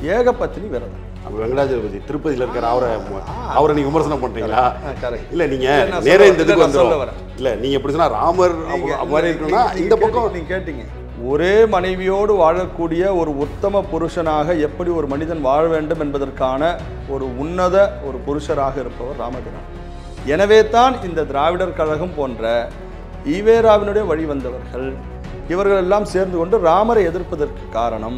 ஏகபத்தினி விரதம் அப்ப வெங்கடாஜலபதி திருப்பதியில இருக்கிற அவரை அவரை நீங்க விமர்சனம் பண்றீங்களா ஆ, correct. இல்ல நீங்க இல்ல, நான் நேரே சொல்ல- இந்த இல்ல, இதுக்கு நான் சொல்ல வந்துரும் வரேன். இல்ல நீங்க எப்படி சொன்னா ராமர் நீங்க- அப்ப- மாதிரி இருக்கணும்னா நீங்க- இந்த நீங்க பக்கம் நீங்க கேட்டீங்க ஒரே மனைவியோடு வாழக்கூடிய ஒரு உத்தம புருஷனாக எப்படி ஒரு மனிதன் வாழ வேண்டும் என்பதற்கான ஒரு உன்னத ஒரு புருஷராக இருப்பவர் ராமபிரான் எனவே தான் இந்த திராவிடர் கழகம் போன்ற ஈவேராவினுடைய வழி வந்தவர்கள் இவர்கள் எல்லாம் சேர்ந்து கொண்டு ராமரை எதிர்ப்பதற்கு காரணம்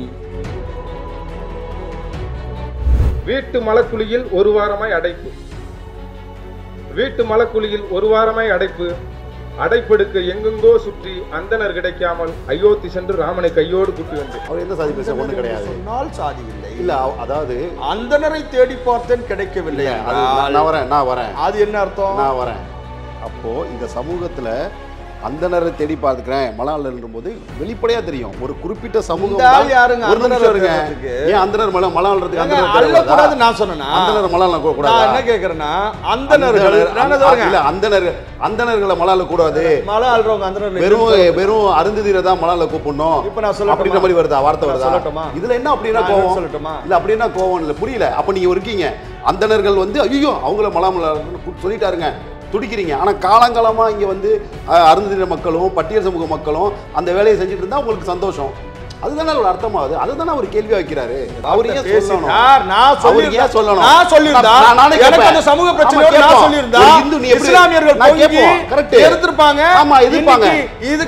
வீட்டு மலக்குழியில் ஒரு வாரமாய் அடைப்பு வீட்டு மலக்குழியில் ஒரு வாரமாய் அடைப்பு அடைப்பெடுக்க எங்கெங்கோ சுற்றி அந்தனர் கிடைக்காமல் அயோத்தி சென்று ராமனை கையோடு கூட்டி வந்தேன் அவர் எந்த சாதி பேச ஒண்ணு கிடையாது சொன்னால் சாதி இல்லை இல்ல அவ- அதாவது அந்தனரை தேடி பார்த்தேன் கிடைக்கவில்லை அது நான் நான் வரேன் நான் வரேன் அது என்ன அர்த்தம் நான் வரேன் அப்போ இந்த சமூகத்துல அந்தனரை தேடி பார்த்துக்கிறேன் மலாளர் போது வெளிப்படையா தெரியும் ஒரு குறிப்பிட்ட சமூகம் இந்த ஆள் தான்- யாருங்க ஒரு நிமிஷம் இருங்க அந்தணர் ஏன் அந்தனர் மல மலாளறதுக்கு ஏங்க, அந்தனர் அள்ளக்கூடாது தேவைப்படுதா? நான் சொன்னேனா அந்தனர் மலாள நான் கூடாது என்ன கேக்குறேன்னா அந்தனர்கள் அந்தனர் நான் என்ன சொல்றேன்? இல்ல அந்தனர் அந்தனர்களை மலால கூடாது மலை ஆள்றவங்க அந்தனர் வெறும் வெறும் அருந்ததிரை தான் மலால கூப்பிடணும் இப்ப நான் சொல்லட்டுமா? அப்படின்ற மாதிரி வருதா வார்த்தை நான் வருதா சொல்லட்டுமா? இதுல என்ன அப்படின்னா நான் என்ன கோவம் சொல்லட்டுமா? இல்ல அப்படின்னா கோவம் இல்ல புரியல அப்ப நீங்க இருக்கீங்க அந்தணர்கள் வந்து ஐயோ அவங்கள மலாமல சொல்லிட்டாருங்க துடிக்கிறீங்க ஆனா காலங்காலமா இங்க வந்து அஹ், அருந்ததிரை மக்களும் பட்டியல் சமூக மக்களும் அந்த வேலையை செஞ்சுட்டு இருந்தா உங்களுக்கு சந்தோஷம் அதுதானே ஒரு அர்த்தமாகுது அதுதானே அவர் கேள்வி வைக்கிறாரு அவர் ஏன் பேசி- சொல்லணும் யார்? நான் அவர் சொல்லியிருந்தா- ஏன் சொல்லணும் நான் சொல்லியிருந்தா, நான் நானே எனக்கு கேட்பேன். அந்த சமூக ஆமா, பிரச்சனையோட நான் கேட்போம். சொல்லியிருந்தா, ஒரு இந்து நீ எப்படி- இஸ்லாமியர்கள் நான் பொங்கி கேட்போம். correct. எதிர்த்திருப்பாங்க. ஆமா எதிர்ப்பாங்க இன்னைக்கு இது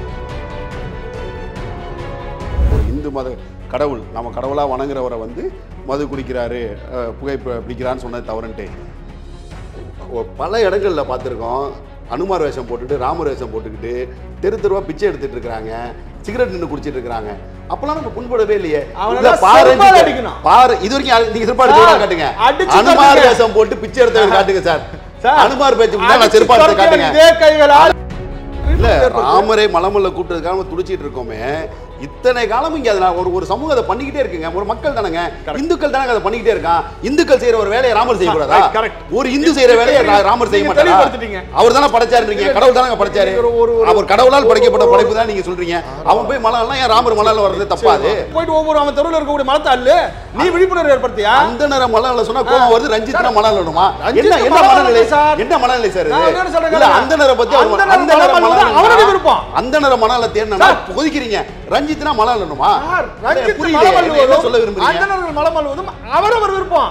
ஒரு இந்து மத கடவுள் நம்ம கடவுளாக வணங்குறவரை வந்து மது குடிக்கிறாரு அஹ், புகை பி- பிடிக்கிறான்னு சொன்னது தவறுன்ட்டு ஒ- பல இடங்கள்ல பார்த்துருக்கோம் அனுமார் வேஷம் போட்டுட்டு ராமர் வேஷம் போட்டுக்கிட்டு தெரு தெருவா பிச்சை எடுத்துட்டு இருக்கிறாங்க சிகரெட் நின்று குடிச்சிட்டு இருக்காங்க அப்பெல்லாம் நம்ம புண்படவே இல்லையே அவனை இல்ல, எல்லாம் பாரு செருப்பால அடிக்கணும். பாரு இது வரைக்கும் யாரு- நீங்க சிறப்பாடு சார், காட்டுங்க அடிச்சு அனுமார் காட்டுங்க. வேஷம் போட்டு பிச்சை எடுத்தவங்க காட்டுங்க சார் சார், அனுமார் பேச்சு நான் அடிச்சு சிறப்பாடு துரத்தி காட்டுங்க இதே கைகளால் இல்ல ராமரை மலமல்ல கூட்டுறதுக்காக நம்ம துடிச்சிட்டு இருக்கோமே இத்தனை காலம் இங்க அதை நான் ஒரு ஒரு சமூகம் அதை பண்ணிக்கிட்டே இருக்குங்க ஒரு மக்கள் தானங்க இந்துக்கள் தானங்க அதை பண்ணிக்கிட்டே இருக்கான் இந்துக்கள் செய்யற ஒரு வேலையை ராமர் செய்ய கூடாதா Right, correct. ஒரு இந்து செய்யற வேலையை ரா- ராமர் செய்ய நீங்க மாட்டாரா தெளிவுபடுத்திட்டீங்க. அவர் தானே படைச்சாருன்றீங்க கடவுள் தானங்க படைச்சாரு ஒரு- ஒரு- ஒரு- அவர் கடவுளால் படைக்கப்பட்ட படைப்பு தான் நீங்க சொல்றீங்க அவன் போய் மலால்னா ஏன் ராமர் மலால வர்றது தப்பாது போயிட்டு ஒவ்வொரு அவன் தெருவில் இருக்கக்கூடிய மலத்தை அல்லு நீ விழிப்புணர்வு ஏற்படுத்தியா அந்த நேரம் மலால சொன்னா கோவம் வருது ரஞ்சித்னா மலால் வேணுமா ரஞ்சித் என்ன என்ன மலால் மனநிலை சார். என்ன மனநிலை சார் நான் இது என்ன சொல்றேன் இல்ல கேளுங்க. அந்த நேரம் பத்தி அவர் அந்தணர் அந்த நேரம் மலால் மலால் வந்து அவருடைய விருப்பம். அந்த நேரம் மலால தேடினா சார். கொதிக்கிறீங்க ரஞ்சித்னா மலால் வேணுமா சார், ரஞ்சித் புரியல மலம் என்ன அள்ளுவதும், சொல்ல விரும்புறீங்க அந்தணர்கள் மலம் அள்ளுவதும் அவரவர் விருப்பம்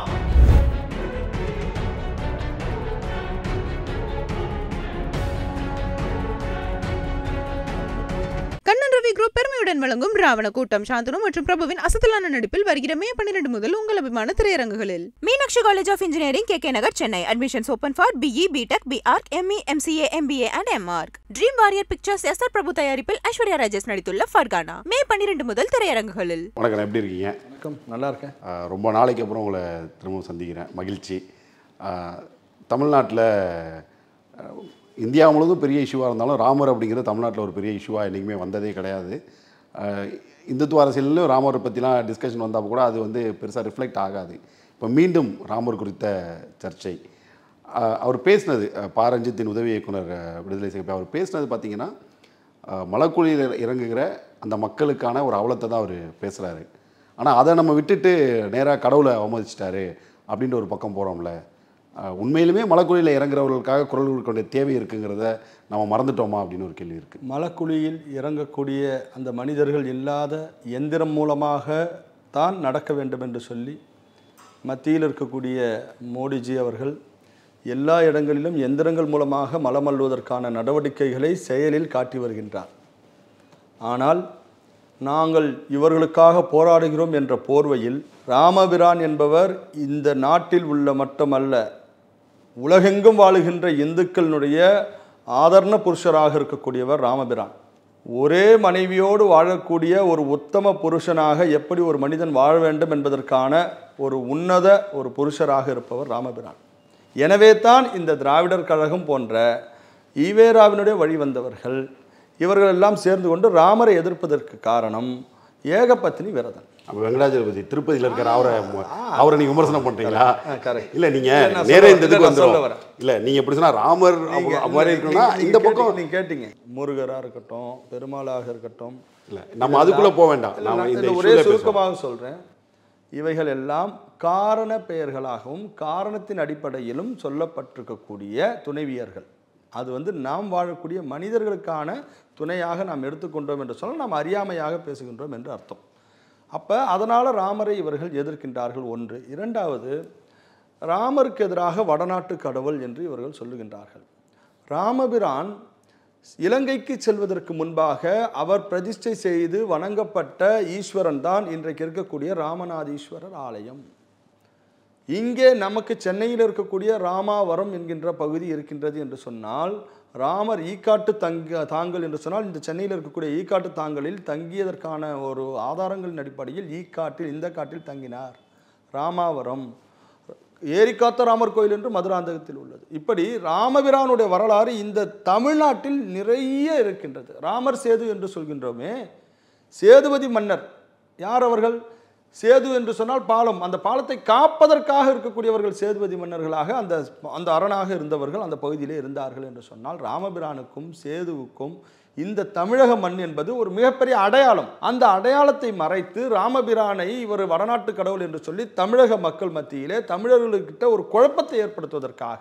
கண்ணன் ரவி குரூப் பெருமையுடன் வழங்கும் ராவண கூட்டம் சாந்தனு மற்றும் பிரபுவின் அசத்தலான நடிப்பில் வருகிற மே பன்னிரண்டு முதல் உங்கள் அபிமான திரையரங்குகளில் Meenakshi College of Engineering K K Nagar Chennai admissions open for BE BTech BArch ME MCA MBA and MArch Dream Warrior Pictures S R Prabhu தயாரிப்பில் ஐஸ்வர்யா ராஜேஷ் நடித்துள்ள ஃபர்கானா மே பன்னிரண்டு முதல் திரையரங்குகளில் வணக்கம் எப்படி இருக்கீங்க வணக்கம் நல்லா இருக்கேன் ஆஹ் ரொம்ப நாளைக்கு அப்புறம் உங்களை திரும்பவும் சந்திக்கிறேன் மகிழ்ச்சி தமிழ்நாட்டில் இந்தியா முழுவதும் பெரிய இஷ்யூவாக இருந்தாலும் ராமர் அப்படிங்கிறது தமிழ்நாட்டில் ஒரு பெரிய இஷ்யூவாக என்றைக்குமே வந்ததே கிடையாது ஆஹ் இந்துத்துவ அரசியலிலும் ராமரை பற்றிலாம் டிஸ்கஷன் வந்தால் கூட அது வந்து பெருசாக ரிஃப்ளெக்ட் ஆகாது இப்போ மீண்டும் ராமர் குறித்த சர்ச்சை ஆஹ் அவர் பேசினது ஆஹ் ப ரஞ்சித்தின் உதவி இயக்குனர் ஆஹ் விடுதலை சிகப்பு அவர் பேசினது பார்த்தீங்கன்னா ஆஹ் மலைக்குழியில் இறங்குகிற அந்த மக்களுக்கான ஒரு அவலத்தை தான் அவர் பேசுகிறாரு ஆனால் அதை நம்ம விட்டுட்டு நேராக கடவுளை அவமதிச்சிட்டாரு அப்படின்ற ஒரு பக்கம் போகிறோம்ல உண்மையிலுமே மலைக்குழியில் இறங்குறவர்களுக்காக குரல் கொடுக்க வேண்டிய தேவை இருக்குங்கிறத நம்ம மறந்துட்டோமா அப்படின்னு ஒரு கேள்வி இருக்குது மலக்குழியில் இறங்கக்கூடிய அந்த மனிதர்கள் இல்லாத எந்திரம் மூலமாக தான் நடக்க வேண்டும் என்று சொல்லி மத்தியில் இருக்கக்கூடிய மோடிஜி அவர்கள் எல்லா இடங்களிலும் எந்திரங்கள் மூலமாக மலம் அள்ளுவதற்கான நடவடிக்கைகளை செயலில் காட்டி வருகின்றார் ஆனால் நாங்கள் இவர்களுக்காக போராடுகிறோம் என்ற போர்வையில் ராமபிரான் என்பவர் இந்த நாட்டில் உள்ள மட்டுமல்ல உலகெங்கும் வாழுகின்ற இந்துக்களினுடைய ஆதரண புருஷராக இருக்கக்கூடியவர் ராமபிரான் ஒரே மனைவியோடு வாழக்கூடிய ஒரு உத்தம புருஷனாக எப்படி ஒரு மனிதன் வாழ வேண்டும் என்பதற்கான ஒரு உன்னத ஒரு புருஷராக இருப்பவர் ராமபிரான் எனவே தான் இந்த திராவிடர் கழகம் போன்ற ஈவேராவினுடைய வழி வந்தவர்கள் இவர்கள் எல்லாம் சேர்ந்து கொண்டு ராமரை எதிர்ப்பதற்கு காரணம் ஏகபத்தினி விரதன் அப்போ வெங்கடாஜலபதி திருப்பதியில் இருக்கிற அவரை அவரை நீங்க விமர்சனம் பண்றீங்களா correct. இல்லை நீங்க இல்ல, நான் நேரே சொல்ல- இந்த இல்ல, இதுக்கு நான் சொல்ல வந்துடும் வரேன். இல்லை நீங்க எப்படி சொன்னா ராமர் நீங்க- அப்ப- மாதிரி இருக்கணும்னா நீங்க- இந்த நீங்க பக்கம் கேட்டீங்க- நீங்க கேட்டீங்க முருகராக இருக்கட்டும் பெருமாளாக இருக்கட்டும் இல்லை நம்ம அதுக்குள்ள போக வேண்டாம் இல்ல, நாம நான் இந்த இதுல ஒரே issue ல பேசுவோம். சுருக்கமாக சொல்றேன் இவைகள் எல்லாம் காரண பெயர்களாகவும் காரணத்தின் அடிப்படையிலும் சொல்லப்பட்டிருக்கக்கூடிய துணைவியர்கள் அது வந்து நாம் வாழக்கூடிய மனிதர்களுக்கான துணையாக நாம் எடுத்துக்கொண்டோம் என்று சொன்னால் நாம் அறியாமையாக பேசுகின்றோம் என்று அர்த்தம் அப்போ அதனால் ராமரை இவர்கள் எதிர்க்கின்றார்கள் ஒன்று இரண்டாவது ராமருக்கு எதிராக வடநாட்டு கடவுள் என்று இவர்கள் சொல்லுகின்றார்கள் ராமபிரான் இலங்கைக்கு செல்வதற்கு முன்பாக அவர் பிரதிஷ்டை செய்து வணங்கப்பட்ட ஈஸ்வரன் தான் இன்றைக்கு இருக்கக்கூடிய ராமநாதீஸ்வரர் ஆலயம் இங்கே நமக்கு சென்னையில் இருக்கக்கூடிய ராமாவரம் என்கின்ற பகுதி இருக்கின்றது என்று சொன்னால் ராமர் ஈக்காட்டு தங்க தாங்கல் என்று சொன்னால் இந்த சென்னையில் இருக்கக்கூடிய ஈக்காட்டு தாங்கலில் தங்கியதற்கான ஒரு ஆதாரங்களின் அடிப்படையில் ஈக்காட்டில் இந்த காட்டில் தங்கினார் ராமாவரம் ஏரிக்காத்த ராமர் கோயில் என்று மதுராந்தகத்தில் உள்ளது இப்படி ராமபிரானுடைய வரலாறு இந்த தமிழ்நாட்டில் நிறைய இருக்கின்றது ராமர் சேது என்று சொல்கின்றோமே சேதுபதி மன்னர் யார் அவர்கள் சேது என்று சொன்னால் பாலம் அந்த பாலத்தை காப்பதற்காக இருக்கக்கூடியவர்கள் சேதுபதி மன்னர்களாக அந்த அந்த அரணாக இருந்தவர்கள் அந்த பகுதியிலே இருந்தார்கள் என்று சொன்னால் ராமபிரானுக்கும் சேதுவுக்கும் இந்த தமிழக மண் என்பது ஒரு மிகப்பெரிய அடையாளம் அந்த அடையாளத்தை மறைத்து ராமபிரானை இவர் வடநாட்டு கடவுள் என்று சொல்லி தமிழக மக்கள் மத்தியிலே தமிழர்களுக்கிட்ட ஒரு குழப்பத்தை ஏற்படுத்துவதற்காக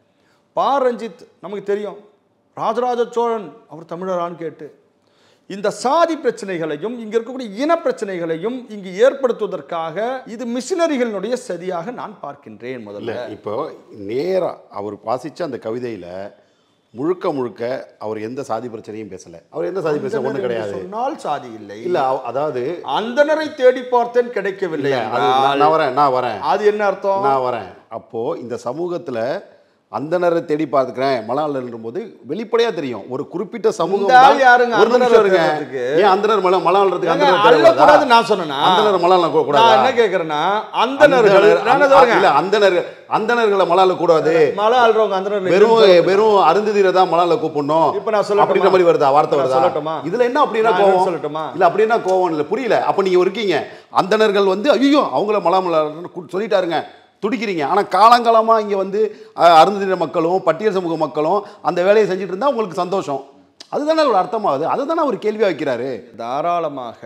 பா ரஞ்சித் நமக்கு தெரியும் ராஜராஜ சோழன் அவர் தமிழரான்னு கேட்டு இந்த சாதி பிரச்சனைகளையும் இங்க இருக்கக்கூடிய இன பிரச்சனைகளையும் இங்கு ஏற்படுத்துவதற்காக இது மிஷினரிகளினுடைய சதியாக நான் பார்க்கின்றேன் இல்லை முதல்ல இப்போ நேரா அவர் வாசிச்ச அந்த கவிதையில முழுக்க முழுக்க அவர் எந்த சாதி பிரச்சனையும் பேசல அவர் எந்த சாதி பிரச்சனை ஒன்றும் கிடையாது சொன்னால் சாதி இல்லை இல்ல அவ- அதாவது அந்தனரை தேடி பார்த்தேன் கிடைக்கவில்லை அது நான் நான் வரேன் நான் வரேன் அது என்ன அர்த்தம் நான் வரேன் அப்போ இந்த சமூகத்துல அந்தனரை தேடி பார்த்துக்கிறேன் மலையாளம் போது வெளிப்படையா தெரியும் ஒரு குறிப்பிட்ட சமூகம் இந்த ஆள் தான்- யாருங்க ஒரு நிமிஷம் அந்தணரை இருங்க தேடுறதுக்கு? ஏன் அந்தனர் மலை மலையாளத்துக்கு ஏங்க, அந்தனர் அள்ளக்கூடாது தேவைப்படுதா? நான் சொன்னேனா அந்தனர் மலையாளம் நான் கூடாதா என்ன கேக்குறேன்னா அந்தனர்கள் அந்தனர் நான் என்ன சொல்றேன்? இல்ல அந்தனர் அந்தனர்களை மலையாள கூடாது மலை ஆள்றவங்க அந்தனர்கள் வெறும் இல்லைன்னு வெறும் அருந்ததிரை தான் மலையாள கூப்பிடணும் இப்ப நான் சொல்லட்டுமா? அப்படின்ற மாதிரி வருதா வார்த்தை நான் வருதா சொல்லட்டுமா? இதுல என்ன அப்படின்னா நான் என்ன கோவம் சொல்லட்டுமா? இல்ல அப்படின்னா கோவம் இல்ல புரியல அப்ப நீங்க இருக்கீங்க அந்தணர்கள் வந்து ஐயோ அவங்கள மலாமல சொல்லிட்டாருங்க துடிக்கிறீங்க ஆனா காலங்காலமா இங்க வந்து அஹ், அருந்ததிர மக்களும் பட்டியல் சமூக மக்களும் அந்த வேலையை செஞ்சுட்டு இருந்தா உங்களுக்கு சந்தோஷம் அதுதானே ஒரு அர்த்தமாகுது அதுதானே அவர் கேள்வியா வைக்கிறாரு தாராளமாக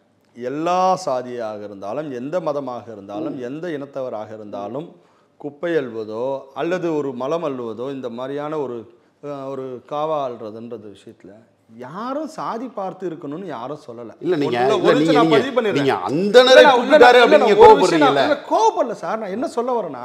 எல்லா சாதியாக இருந்தாலும் எந்த மதமாக இருந்தாலும் எந்த இனத்தவராக இருந்தாலும் குப்பை அள்வதோ அல்லது ஒரு மலம் அள்ளுவதோ இந்த மாதிரியான ஒரு அஹ், ஒரு காவா அள்ளுறதுன்றது விஷயத்துல யாரும் சாதி பார்த்து இருக்கணும்னு யாரும் சொல்லல இல்ல நீங்க ஒண்ணுல இல்ல ஒரு நீங்க விஷயம் நான் நீங்க- பதிவு பண்ணிடுறேன். நீங்க அந்தணரை இல்ல, இல்ல, கூப்பிட்டாரு இல்ல, அப்படின்னு நீங்க ஒரு விஷயம் கோவப்படுறீங்கல்ல நான் இல்ல, கோவப்படல சார் நான் என்ன சொல்ல வரேன்னா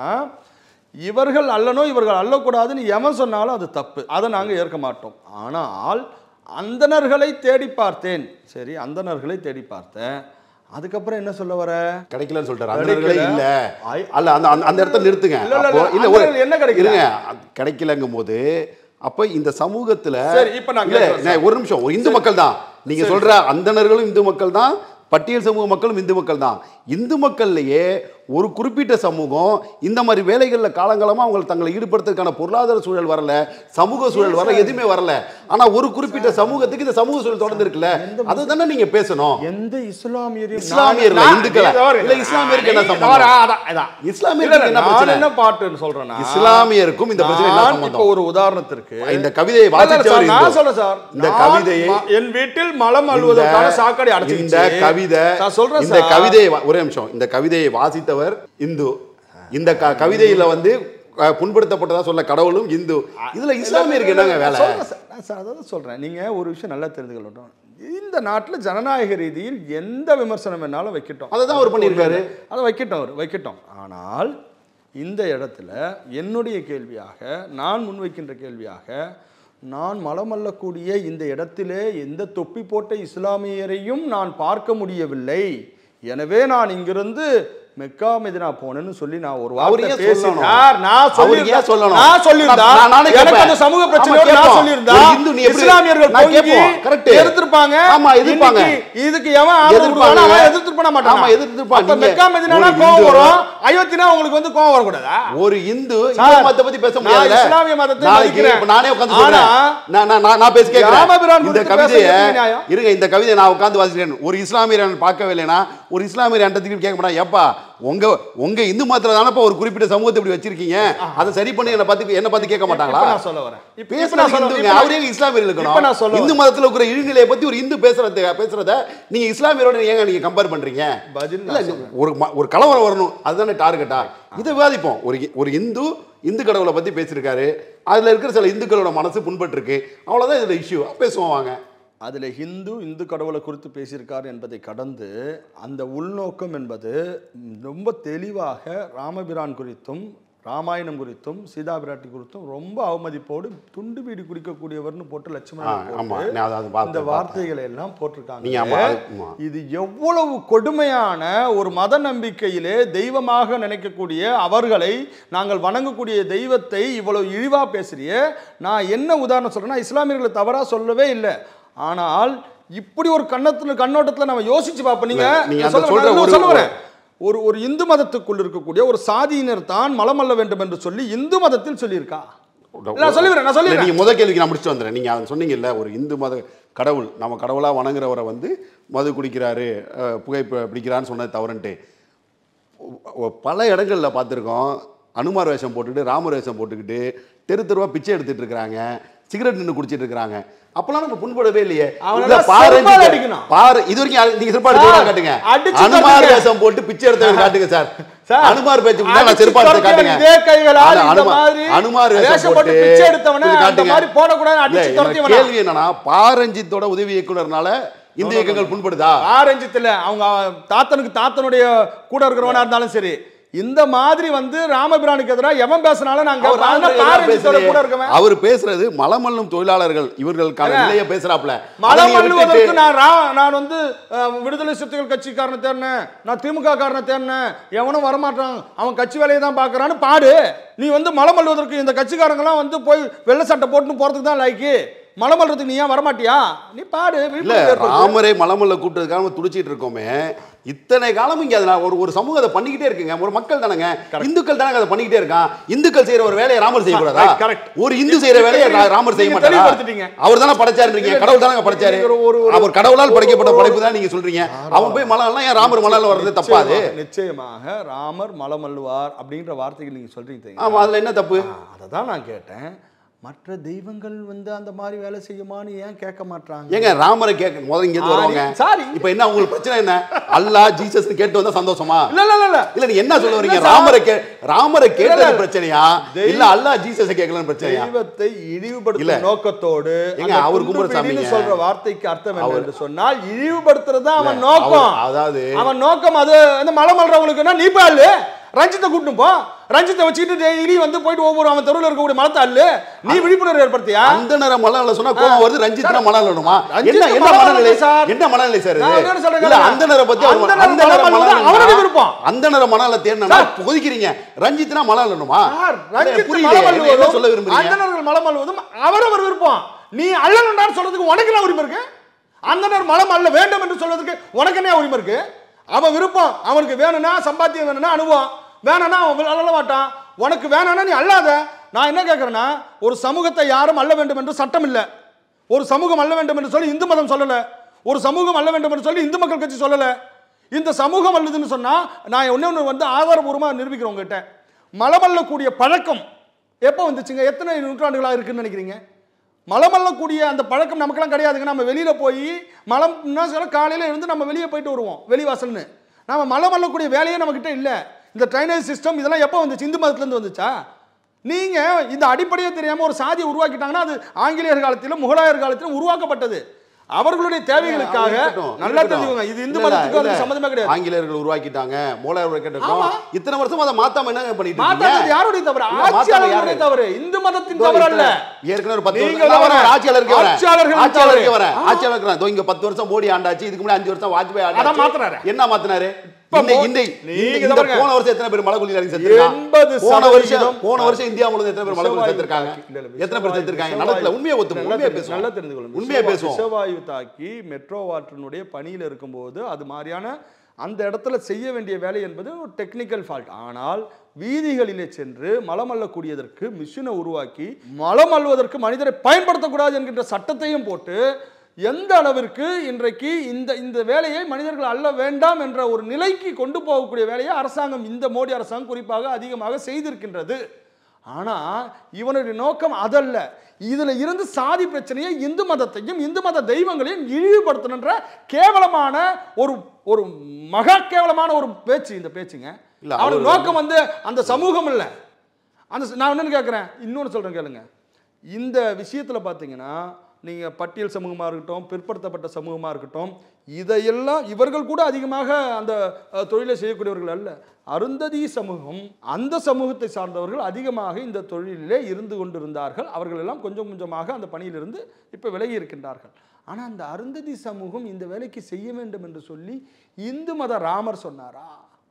இவர்கள் அல்லனோ இவர்கள் அல்லக்கூடாதுன்னு எவன் சொன்னாலும் அது தப்பு அதை நாங்கள் ஏற்க மாட்டோம் ஆனால் அந்தணர்களை தேடி பார்த்தேன் சரி அந்தணர்களை தேடி பார்த்தேன் அதுக்கப்புறம் என்ன சொல்ல வர கிடைக்கலன்னு சொல்லிட்டாரு அந்தணர்களே கிடைக்கல. இல்ல ஐ- அல்ல அந்த அந்த- அந்த இடத்துல நிறுத்துங்க இல்ல, இல்ல, அப்போ இல்ல, இல்ல ஒரு அந்தணர்கள் என்ன கிடைக்கல? இருங்க அது கிடைக்கலங்கும் போது அப்ப இந்த சமூகத்துல சரி, இப்ப நான் இல்ல, கேட்கிறேன் நான் ஒரு நிமிஷம் ஒரு இந்து மக்கள் தான் நீங்க சொல்ற அந்தணர்களும் இந்து மக்கள் தான் பட்டியல் சமூக மக்களும் இந்து மக்கள் தான் இந்து மக்கள்லயே ஒரு குறிப்பிட்ட சமூகம் இந்த மாதிரி வேலைகளில் காலங்காலமா அவங்க தங்களை ஈடுபடுத்துறதுக்கான பொருளாதார சூழல் வரல சமூக சூழல் வரல எதுவுமே வரல ஆனா ஒரு குறிப்பிட்ட சமூகத்துக்கு இந்த சமூக சூழல் தொடர்ந்து இருக்குல்ல அதை தானே நீங்க பேசணும் எந்த இஸ்லாமியரும் இஸ்லாமியர் இல்ல, நான் இந்துக்களா? நீ தவறு. இல்ல, இஸ்லாமியருக்கு என்ன நீ சம்பந்தம்? தவறு, அதான், அதான். இஸ்லாமியருக்கு இல்ல, என்ன நான் பிரச்சனை? என்ன பாட்டுன்னு சொல்றேன்னா இஸ்லாமியருக்கும் இந்த பிரச்சனை என்ன நான் சம்பந்தம்? இப்போ ஒரு உதாரணத்திற்கு இந்த கவிதையை இல்ல, இல்ல, வாசிச்சவர் சார், நான் இந்து. சொல்றேன் சார் இந்த நான் கவிதையை ம- என் வீட்டில் மலம் அழுவதற்கான இந்த- சாக்கடை அடைச்சு இந்த கவிதை நான் சொல்றேன் இந்த சார். கவிதையை வா- ஒரே நிமிஷம் இந்த கவிதையை வாசித்தவர் இந்து இந்த க- கவிதையில வந்து அஹ், புண்படுத்தப்பட்டதா சொல்ல கடவுளும் இந்து இதுல இஸ்லாமியருக்கு என்னங்க வேலை சொல்றேன் சார். நான் சார் அதான் சொல்றேன் நீங்க ஒரு விஷயம் நல்லா தெரிஞ்சுக்கணும் இந்த நாட்டில் ஜனநாயக ரீதியில் எந்த விமர்சனம் வேணாலும் வைக்கட்டும் அதை தான் அவர் பண்ணியிருக்காரு. அதை வைக்கட்டும் அவர் வைக்கட்டும் ஆனால் இந்த இடத்துல என்னுடைய கேள்வியாக நான் முன்வைக்கின்ற கேள்வியாக நான் மலமல்லக்கூடிய இந்த இடத்திலே எந்த தொப்பி போட்ட இஸ்லாமியரையும் நான் பார்க்க முடியவில்லை எனவே நான் இங்கிருந்து மெக்கா மெதினா போனேன்னு சொல்லி நான் ஒரு அவர் வார்த்தை ஏன் பேசி சொல்லணும்? சார், நான் அவர் சொல்லியிருந்தா- ஏன் சொல்லணும்? நான் சொல்லியிருந்தா நான் நானே எனக்கு கேட்பேன். அந்த சமூக ஆமா, பிரச்சனையோட நான் கேட்போம். சொல்லியிருந்தா ஒரு இந்து நீ எப்படி- இஸ்லாமியர்கள் நான் பொங்கி கேட்போம். correct. எதிர்த்திருப்பாங்க ஆமா, எதிர்ப்பாங்க. இன்னைக்கு இதுக்கு எவன் ஆதரவு எதிர்ப்பாங்க. கொடுத்தானோ அவன் எதிர்த்திருப்பான மாட்டான் ஆமா, எதிர்த்திருப்பான். அப்ப நீங்க மெக்கா மெதினானா ஒரு கோவம் இந்து- வரும் அயோத்தினா உங்களுக்கு வந்து கோவம் வரக்கூடாதா ஒரு இந்து சார், இஸ்லாம் மதத்தை பத்தி பேச நான் முடியாது இஸ்லாமிய மதத்தை நாளைக்கு மதிக்கிறேன். இப்ப நானே உட்கார்ந்து ஆனா, சொல்றேன் நான் நான் நான் நான் பேச கேட்கிறேன் ராமபிரான் இந்த குறித்து கவிதையை பேசுறது எப்படி நியாயம்? இருங்க இந்த கவிதையை நான் உட்கார்ந்து வாசிக்கிறேன் ஒரு இஸ்லாமியரை நான் பார்க்கவில்லைனா ஒரு இஸ்லாமியர் என்கிட்ட திருப்பி கேட்க மாட்டான் ஏப்பா உங்க உங்க இந்து மதத்துல தானப்பா ஒரு குறிப்பிட்ட சமூகத்தை இப்படி வச்சிருக்கீங்க அதை சரி பண்ணி என்ன பார்த்து என்ன பார்த்து கேட்க மாட்டாங்களா இப்ப நான் சொல்ல வரேன் இப்ப- இப்ப பேசுறது நான் சொல்ல- இந்துங்க இப்ப நான்- அவரே இஸ்லாமியர் இப்ப இருக்கணும் நான் சொல்ல இந்து மதத்துல இருக்கிற இழிநிலையை பத்தி ஒரு இந்து பேசுறது பேசுறத நீங்க இஸ்லாமியரோட ஏங்க நீங்க கம்பேர் பண்றீங்க பதில் இல்ல ஒரு ம- ஒரு கலவரம் வரணும் அதுதானே டார்கெட்டா இதை விவாதிப்போம் ஒரு இ- ஒரு இந்து இந்து கடவுளை பத்தி பேசியிருக்காரு அதுல இருக்கிற சில இந்துக்களோட மனசு புண்பட்டிருக்கு அவ்வளவுதான் இதுல இஷ்யூ பேசுவோம் வாங்க அதில் ஹிந்து இந்து கடவுளை குறித்து பேசியிருக்கார் என்பதை கடந்து அந்த உள்நோக்கம் என்பது ரொம்ப தெளிவாக ராமபிரான் குறித்தும் ராமாயணம் குறித்தும் சீதா பிராட்டி குறித்தும் ரொம்ப அவமதிப்போடு துண்டு பீடி குடிக்கக்கூடியவர்னு போட்டு ஆ, லட்சுமணன் ஆமா போட்டு நான் அதை இந்த பார்த்தேன் பார்த்தேன். வார்த்தைகளை எல்லாம் நீங்க போட்டிருக்காங்க ஆமா, அது- ஆமா. இது எவ்வளவு கொடுமையான ஒரு மத நம்பிக்கையிலே தெய்வமாக நினைக்கக்கூடிய அவர்களை நாங்கள் வணங்கக்கூடிய தெய்வத்தை இவ்வளவு இழிவா பேசுறியே நான் என்ன உதாரணம் சொல்றேன்னா இஸ்லாமியர்களை தவறா சொல்லவே இல்லை ஆனால் இப்படி ஒரு கண்ணத்துல கண்ணோட்டத்துல நம்ம யோசிச்சு பார்ப்போம் நீங்க இல்ல, நீங்க அந்த சொல்ல சொல்ற நான் ஒரு- சொல்ல வரேன். ஒரு ஒரு இந்து மதத்துக்குள் இருக்கக்கூடிய ஒரு சாதியினர் தான் மலமல்ல வேண்டும் என்று சொல்லி இந்து மதத்தில் சொல்லியிருக்கா நான் சொல்லிடுறேன் நான் இல்ல, சொல்லிடுறேன் நீங்க முதல் கேள்விக்கு நான் முடிச்சுட்டு வந்துடுறேன் நீங்க அதை சொன்னீங்கல்ல ஒரு இந்து மத கடவுள் நம்ம கடவுளா வணங்குறவரை வந்து மது குடிக்கிறாரு அஹ், புகை பி- பிடிக்கிறான்னு சொன்னது தவறுன்ட்டு ஒ- ஒ- பல இடங்கள்ல பார்த்துருக்கோம் அனுமார் வேஷம் போட்டுக்கிட்டு ராமர் வேஷம் போட்டுக்கிட்டு தெரு தெருவா பிச்சை எடுத்துட்டு இருக்கிறாங்க சிகரெட் நின்று குடிச்சிட்டு இருக்காங்க அப்பெல்லாம் நம்ம புண்படவே இல்லையே அவனை இல்ல, எல்லாம் பாரஞ்சி- செருப்பால அடிக்கணும். பாரு இது வரைக்கும் யாரு- நீங்க சிறப்பாடு சார், காட்டுங்க அடிச்சு அனுமார் காட்டுங்க. வேஷம் போட்டு பிச்சை எடுத்தவங்க காட்டுங்க சார் சார், அனுமார் பேச்சு நான் அடிச்சு செருப்பாடு துரத்தி காட்டுங்க இதே கைகளால் அது இந்த அனுமா- மாதிரி அனுமார் வேஷம் வேஷம் போட்டு போட்டு பிச்சை எடுத்தவனை இது அந்த காட்டுங்க. மாதிரி போடக்கூடாதுன்னு அடிச்சு இல்ல, என்னோட துரத்தியவனா? கேள்வி என்னன்னா பாரஞ்சித்தோட உதவி இயக்குனர்னால இந்த இயக்கங்கள் புண்படுதா ஆரஞ்சித்துல அவங்க தாத்தனுக்கு தாத்தனுடைய கூட இருக்கிறவனா இருந்தாலும் சரி இந்த மாதிரி வந்து ராமபிரானுக்கு எதிராக எவன் பேசினாலும் நாங்க அவர் அதனால ராமர் என்ன பாரஞ்சித்தோட பேசுறது? கூட இருக்கவன் அவர் பேசுறது மலமல்லும் தொழிலாளர்கள் இவர்களுக்கான நிலையை பேசுறாப்ல மலம் அதை நீங்க அள்ளுவதற்கு விட்டுட்டு- நான் ரா- நான் வந்து அஹ், விடுதலை சிறுத்தைகள் கட்சிக்காரனை தேர்னேன் நான் திமுக காரனை தேர்னேன் எவனும் வரமாட்டான் அவன் கட்சி வேலையை தான் பார்க்கறான்னு பாடு நீ வந்து மலம் அள்ளுவதற்கு இந்த கட்சிக்காரங்களாம் வந்து போய் வெள்ளை சட்டை போட்டுன்னு போறதுக்கு தான் லைக்கு மலம் அள்ளுறதுக்கு நீ ஏன் வரமாட்டியா நீ பாடு இல்ல விழிப்புணர்வு ஏற்படுத்து. ராமரை மலமல்ல கூட்டதுக்காக நம்ம துடிச்சிட்டு இருக்கோமே இத்தனை காலம் இங்க அதை நான் ஒரு ஒரு சமூகம் அதை பண்ணிக்கிட்டே இருக்குங்க ஒரு மக்கள் தானங்க இந்துக்கள் தானங்க அதை பண்ணிக்கிட்டே இருக்கான் இந்துக்கள் செய்யற ஒரு வேலையை ராமர் செய்யக்கூடாதா Right, correct. ஒரு இந்து செய்யற வேலையை ரா- ராமர் செய்ய நீங்க மாட்டாரா தெளிவுபடுத்திட்டீங்க. அவர் தானே படைச்சாருன்றீங்க இல்ல, கடவுள் தானங்க படைச்சாரு நீங்க ஒரு- ஒரு- அவர் கடவுளால் படைக்கப்பட்ட படைப்பு தான் நீங்க சொல்றீங்க அவன் போய் மலம்லாம் ஏன் ராமர் மலால வர்றது தப்பாது நிச்சயமாக, நிச்சயமாக ராமர் மலம் அள்ளுவார் அப்படின்ற வார்த்தைகள் நீங்க சொல்றீங்க தெரியுமா? ஆமா அதுல என்ன தப்பு அதை தான் நான் கேட்டேன் மற்ற தெய்வங்கள் வந்து அந்த மாதிரி வேலை செய்யுமான்னு ஏன் கேட்க மாட்டாங்க ஏங்க ராமரை கேட்க முதல்ல இங்க இருந்து ஆ, வருவாங்க sorry. இப்போ என்ன உங்களுக்கு பிரச்சனை என்ன அல்லாஹ் ஜீசஸ் கேட்டு வந்தா சந்தோஷமா இல்ல இல்ல இல்ல, இல்ல இல்ல நீ என்ன சொல்ல வரீங்க இல்ல சார். ராமரை கே ராமரை கேட்டது இல்ல. பிரச்சனையா தெய்வ- இல்ல அல்லாஹ் ஜீசஸ் கேட்கலன்னு பிரச்சனையா தெய்வத்தை இல்ல. இழிவுபடுத்தும் நோக்கத்தோடு ஏங்க, அந்த அவர் குண்டு கும்புற பிடின்னு சாமிங்க. சொல்ற வார்த்தைக்கு அர்த்தம் என்ன அவர்- என்று சொன்னால் இழிவுபடுத்துறது தான் அவன் இல்ல, நோக்கம் அவர்- அதாவது அவன் நோக்கம் அது இந்த மலை மல்றவங்களுக்குன்னா நீ பாரு ரஞ்சித்தை கூட்டும் போ ரஞ்சித்தை வச்சுக்கிட்டு டெய்லி வந்து போயிட்டு ஒவ்வொரு அவன் தெருவில் இருக்கக்கூடிய மலத்தை அள்ளு நீ விழிப்புணர்வு ஏற்படுத்தியா அந்த நேரம் மலால சொன்னா கோவம் வருது ரஞ்சித்னா மலால வருமா ரஞ்சித் என்ன என்ன மலால மனநிலை வருது சார். என்ன மனநிலை சார் இது நான் என்ன சொல்றேன் இல்ல கேளுங்க. அந்த நேரம் பத்தி அவர் அந்த நேரம் அந்த நேரம் மலால மலால வந்து அவனுடைய விருப்பம். அந்த நேரம் மலால தேடினா கொதிக்கிறீங்க ரஞ்சித்னா மலால வரணுமா சார், ரஞ்சித் புரியல மலம் என்ன- என்ன அள்ளுவதும், சொல்ல விரும்புறீங்க அந்தணர்கள் மலம் அள்ளுவதும் அவரவர் விருப்பம் நீ அள்ளணும்டான்னு சொல்றதுக்கு உனக்கு என்ன உரிமை இருக்கு அந்தனர் மலம் அள்ள வேண்டும் என்று சொல்றதுக்கு உனக்கு என்ன உரிமை இருக்கு அவன் விருப்பம் அவனுக்கு வேணும்னா சம்பாத்தியம் வேணும்னா அனுபவம் வேணும்னா அவன் அள்ள மாட்டான் உனக்கு வேணும்னா நீ அள்ளாத நான் என்ன கேட்கறேன்னா ஒரு சமூகத்தை யாரும் அள்ள வேண்டும் என்று சட்டம் இல்லை ஒரு சமூகம் அள்ள வேண்டும் என்று சொல்லி இந்து மதம் சொல்லல ஒரு சமூகம் அள்ள வேண்டும் என்று சொல்லி இந்து மக்கள் கட்சி சொல்லல இந்த சமூகம் அல்லதுன்னு சொன்னா நான் ஒண்ணே ஒன்று வந்து ஆதாரபூர்வமாக நிரூபிக்கிறேன் உங்ககிட்ட மலமல்லக்கூடிய பழக்கம் எப்போ வந்துச்சுங்க எத்தனை நூற்றாண்டுகளாக இருக்குன்னு நினைக்கிறீங்க மலமல்லக்கூடிய அந்த பழக்கம் நமக்கெல்லாம் கிடையாதுங்க நம்ம வெளியில் போய் மலம் என்ன சொல்ல காலையில் இருந்து நம்ம வெளியே போயிட்டு வருவோம் வெளிவாசல்னு நம்ம மலமல்லக்கூடிய வேலையே நம்மக்கிட்ட இல்லை இந்த ட்ரைனேஜ் சிஸ்டம் இதெல்லாம் எப்போ வந்துச்சு இந்து மதத்துலேருந்து வந்துச்சா நீங்கள் இந்த அடிப்படையே தெரியாமல் ஒரு சாதியை உருவாக்கிட்டாங்கன்னா அது ஆங்கிலேயர் காலத்திலும் முகலாயர் காலத்திலும் உருவாக்கப்பட்டது அவர்களுடைய தேவைகளுக்காக இருக்கட்டும், நல்லா இருக்கட்டும். தெரிஞ்சுக்கோங்க இது இந்து இல்ல, இல்ல, மதத்துக்கு இல்ல. அதுக்கு சம்மந்தமே கிடையாது ஆங்கிலேயர்கள் உருவாக்கிட்டாங்க மூலாயர் ஆமா. உருவாக்கிட்டோம் இத்தனை வருஷம் அதை மாத்தாம என்ன பண்ணிட்டு மாத்தாதது இருக்கீங்க யாருடைய தவறு இல்ல, மாத்தாதது ஆட்சியாளர்களுடைய யாரு? தவறு இந்து மதத்தின் இதோ தவறு அல்ல இத்தனை- ஏற்கனவே ஒரு பத்து நீங்க வருஷம் நான் தவறு. வரேன், ஆட்சியாளருக்கு வரேன். ஆட்சியாளர்கள் ஆட்சியாளருக்கு தவறு. வரேன். ஆட்சியாளருக்கு வரேன். இதோ இங்க பத்து வருஷம் மோடி ஆண்டாச்சு இதுக்கு முன்னாடி அஞ்சு வருஷம் வாஜ்பாய் அதான் ஆண்டாச்சு மாத்துறாரு. என்ன மாத்தினாரு இப்ப இந்த- மோ- இந்த நீங்க இந்த- இதை இந்த பாருங்க. போன வருஷம் எத்தனை பேர் மலைக்குள்ளி இறங்கி செத்துருக்காங்க? எண்பது போன வருஷம் சதவீதம் போன வருஷம் இந்தியா முழுவதும் எத்தனை பேர் மலைக்குள்ளி விஷவாயு செத்துருக்காங்க தாக்கி- இல்ல, இல்ல, எத்தனை பேர் விஷவாயு- செத்துருக்காங்க விஷவாயு- நடக்கல உண்மையை ஒத்துக்கணும் நல்லா உண்மையை தெரிஞ்சு- பேசுவோம் நல்லா தெரிந்து கொள்ளுங்க உண்மையை விஷவா- பேசுவோம் விஷவாயு தாக்கி மெட்ரோ வாட்டரினுடைய பணியில் இருக்கும்போது அது மாதிரியான அந்த இடத்துல செய்ய வேண்டிய வேலை என்பது ஒரு டெக்னிக்கல் ஃபால்ட் ஆனால் வீதிகளிலே சென்று மலம் அள்ளக்கூடியதற்கு மிஷினை உருவாக்கி மலம் அள்ளுவதற்கு மனிதரை பயன்படுத்தக்கூடாது என்கின்ற சட்டத்தையும் போட்டு எந்த அளவிற்கு இன்றைக்கு இந்த இந்த வேலையை மனிதர்கள் அல்ல வேண்டாம் என்ற ஒரு நிலைக்கு கொண்டு போகக்கூடிய வேலையை அரசாங்கம் இந்த மோடி அரசாங்கம் குறிப்பாக அதிகமாக செய்திருக்கின்றது ஆனால் இவனுடைய நோக்கம் அதல்ல இதில் இருந்து சாதி பிரச்சனையை இந்து மதத்தையும் இந்து மத தெய்வங்களையும் இழிவுபடுத்தணுன்ற கேவலமான ஒரு ஒரு மகா கேவலமான ஒரு பேச்சு இந்த பேச்சுங்க இல்ல, அவனுக்கு அவர் நோக்கம் வந்து அந்த சமூகம் இல்லை அந்த ச- நான் என்னன்னு கேட்குறேன் இன்னொன்று சொல்கிறேன் கேளுங்க இந்த விஷயத்தில் பார்த்தீங்கன்னா நீங்கள் பட்டியல் சமூகமாக இருக்கட்டும் பிற்படுத்தப்பட்ட சமூகமாக இருக்கட்டும் இதையெல்லாம் இவர்கள் கூட அதிகமாக அந்த அஹ், தொழிலை செய்யக்கூடியவர்கள் அல்ல அருந்ததி சமூகம் அந்த சமூகத்தை சார்ந்தவர்கள் அதிகமாக இந்த தொழிலிலே இருந்து கொண்டிருந்தார்கள் அவர்கள் எல்லாம் கொஞ்சம் கொஞ்சமாக அந்த பணியிலிருந்து இப்போ விலகி இருக்கின்றார்கள் ஆனால் அந்த அருந்ததி சமூகம் இந்த வேலைக்கு செய்ய வேண்டும் என்று சொல்லி இந்து மத ராமர் சொன்னாரா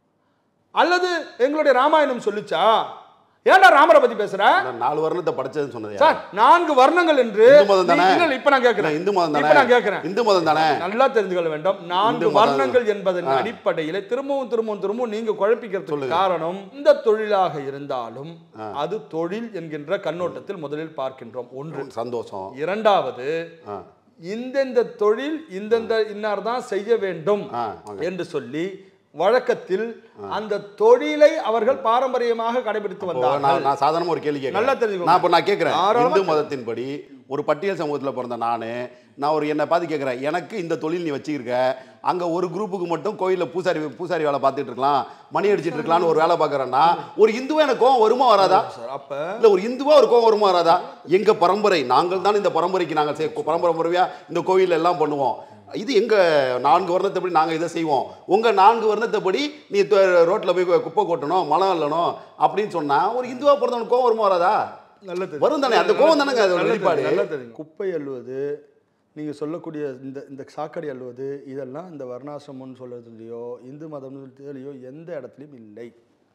அல்லது எங்களுடைய ராமாயணம் சொல்லுச்சா ஏன்டா ராமரை பத்தி பேசுற நான் நாலு வருணத்தை படிச்சதுன்னு சொன்னது சார் நான்கு வர்ணங்கள் என்று இந்து மதம் தானே? நீ- இல்ல, இப்ப நான் கேட்கிறேன் இல்ல, இந்து மதம் தானே? இப்ப நான் கேட்கிறேன் இந்து மதம் தானே நல்லா தெரிந்து கொள்ள வேண்டும் நான்கு இந்து மதம். வர்ணங்கள் என்பதன் ஆ. அடிப்படையில் திரும்பவும் திரும்பவும் திரும்பவும் நீங்க குழப்பிக்கிறதுக்கு சொல்லுங்க. காரணம் இந்த தொழிலாக இருந்தாலும் அது தொழில் என்கின்ற கண்ணோட்டத்தில் முதலில் பார்க்கின்றோம் ஒன்று சந்தோஷம் இரண்டாவது ஆ இந்தெந்த தொழில் இந்தந்த இன்னார் தான் செய்ய வேண்டும் ஆ வாங்க என்று சொல்லி வழக்கத்தில் அந்த தொழிலை அவர்கள் பாரம்பரியமாக கடைபிடித்து இப்போ வந்தார்கள் நான் நான் சாதாரணமா ஒரு கேள்வி கேட்கிறேன் நல்லா தெரிஞ்சுக்கோங்க. நான் இப்போ நான் கேட்குறேன் தாராளமா இந்து மதத்தின்படி ஒரு பட்டியல் சமூகத்தில் பிறந்த நான் நான் ஒரு என்னை பார்த்து கேட்குறேன் எனக்கு இந்த தொழில் நீ வச்சிருக்க அங்கே ஒரு குரூப்புக்கு மட்டும் கோயிலில் பூசாரி பூசாரி வேலை பார்த்துட்டு இருக்கலாம் மணி அடிச்சிட்டு இருக்கலாம்னு ஒரு வேலை பார்க்குறேன்னா ஒரு இந்துவா எனக்கு கோவம் வருமா வராதா சார் அப்ப இல்ல ஒரு இந்துவா ஒரு கோவம் வருமா வராதா எங்க பரம்பரை நாங்கள் தான் இந்த பரம்பரைக்கு நாங்கள் செய்- பரம்பரை முறையா இந்த கோயில் எல்லாம் பண்ணுவோம் இது எங்க நான்கு வருணத்தைப்படி நாங்க இதை செய்வோம் உங்க நான்கு வருணத்தைப்படி நீ தொ- ரோட்ல போய் கு- குப்பை கொட்டணும் மலம் அள்ளணும் அப்படின்னு சொன்னா ஒரு இந்துவா பிறந்தவனுக்கு கோவம் வருமா வராதா நல்ல தெரியும். வரும் தானே அந்த கோவம் தானேங்க அதோட நல்ல வெளிப்பாடு தெரியும், நல்ல தெரியும். குப்பை அள்ளுவது நீங்க சொல்லக்கூடிய இந்த இந்த சாக்கடை அள்ளுவது இதெல்லாம் இந்த வர்ணாசிரமம்னு சொல்றதுலையோ இந்து மதம்லையோ எந்த இடத்துலையும் இல்லை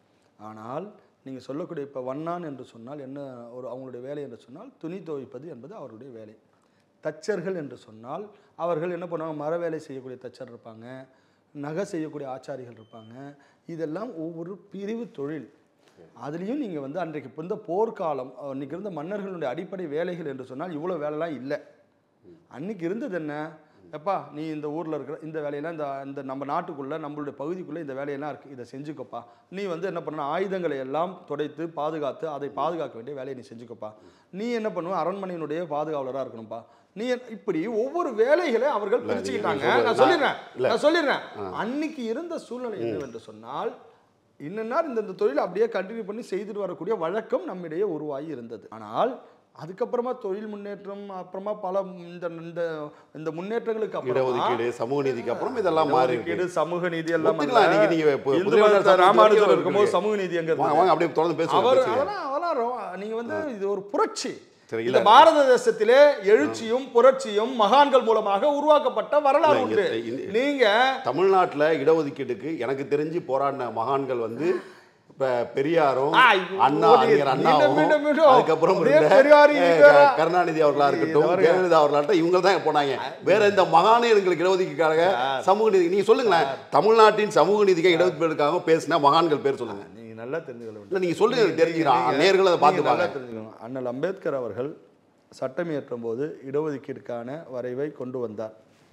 ஆனால் நீங்க சொல்லக்கூடிய இப்போ வண்ணான் என்று சொன்னால் என்ன ஒரு அவங்களுடைய வேலை என்று சொன்னால் துணி துவைப்பது என்பது அவருடைய வேலை தச்சர்கள் என்று சொன்னால் அவர்கள் என்ன பண்ணுவாங்க மர வேலை செய்யக்கூடிய தச்சர் இருப்பாங்க நகை செய்யக்கூடிய ஆச்சாரிகள் இருப்பாங்க இதெல்லாம் ஒவ்வொரு பிரிவு தொழில் அதுலேயும் நீங்கள் வந்து அன்றைக்கு இப்போ இந்த போர்க்காலம் அன்றைக்கி இருந்த மன்னர்களுடைய அடிப்படை வேலைகள் என்று சொன்னால் இவ்வளோ வேலைலாம் இல்லை அன்னைக்கு இருந்தது என்ன எப்பா நீ இந்த ஊரில் இருக்கிற இந்த வேலையெல்லாம் இந்த இந்த நம்ம நாட்டுக்குள்ளே நம்மளுடைய பகுதிக்குள்ளே இந்த வேலையெல்லாம் இருக்குது இதை செஞ்சுக்கோப்பா நீ வந்து என்ன பண்ண ஆயுதங்களை எல்லாம் துடைத்து பாதுகாத்து அதை பாதுகாக்க வேண்டிய வேலையை நீ செஞ்சுக்கோப்பா நீ என்ன பண்ணுவ அரண்மனையினுடைய பாதுகாவலராக இருக்கணும்ப்பா நீ என்ன- இப்படி ஒவ்வொரு வேலைகளை அவர்கள் இல்ல, நீங்க பிரிச்சுக்கிட்டாங்க சொல்றது- நான் சொல்லிடுறேன் இல்ல. நான் சொல்லிடுறேன் அன்னைக்கு இருந்த சூழ்நிலை என்னவென்று சொன்னால் இன்னன்னார் இந்த இந்த தொழிலை அப்படியே கண்டினியூ பண்ணி செய்துட்டு வரக்கூடிய வழக்கம் நம்மிடையே உருவாகி இருந்தது ஆனால் அதுக்கப்புறமா தொழில் முன்னேற்றம் அப்புறமா பல இந்த இந்த இந்த முன்னேற்றங்களுக்கு அப்புறமா இடஒதுக்கீடு சமூக நீதிக்கு அப்புறம் இதெல்லாம் மாறி இருக்கு இடஒதுக்கீடு, சமூக நீதி எல்லாம் ஒத்துக்கலாம், அல்ல. நீங்க- நீங்க இப்போ இந்து புதுவை மதத்தை சமூக ராமானுஜர் நீதி இருக்கும்போது இருக்கு. சமூக நீதி எங்க வாங்க இருந்தது? வாங்க அப்படியே தொடர்ந்து பேசுவோம் அவர் பேசுங்க. அதெல்லாம் அதெல்லாம் ரொ- நீங்க வந்து இது ஒரு புரட்சி சரி, இந்த இல்ல. பாரத தேசத்திலே எழுச்சியும் புரட்சியும் மகான்கள் மூலமாக உருவாக்கப்பட்ட வரலாறு இல்ல, உண்டு இங்க- இந்த- நீங்க தமிழ்நாட்டுல இடஒதுக்கீடுக்கு எனக்கு தெரிஞ்சு போராடின மகான்கள் வந்து இப்ப பெரியாரும் ஆ, அண்ணா ஓடி- அறிஞர் மீண்டும், அண்ணாவும் மீண்டும், மீண்டும். அதுக்கப்புறம் அப்படியே இருந்த, பெரியார் அஹ், ஈவேரா. க- கருணாநிதி அவர்களா இருக்கட்டும் இது பாருங்க. ஜெயலலிதா அவர்களாகட்டும் இவங்க தான் போனாங்க வேற இந்த மகானே எங்களுக்கு இடஒதுக்கீடுக்காக சமூக நீதி நீங்க சொல்லுங்களேன் தமிழ்நாட்டின் சமூக நீதிக்கு இடஒதுக்கீடுக்காக பேசின மகான்கள் பேர் சொல்லுங்க நீங்க நல்லா தெரிஞ்சுக்கொள்ள வேண்டும் இல்ல நீங்க சொல்லுங்க எனக்கு தெரிஞ்சுக்கிறான் நேர்கள் அதை பார்த்து நீங்க நல்லா பாருங்க தெரிஞ்சுக்கணும் அண்ணல் அம்பேத்கர் அவர்கள் சட்டம் இயற்றும் போது இடஒதுக்கீடுக்கான வரைவை கொண்டு வந்தார்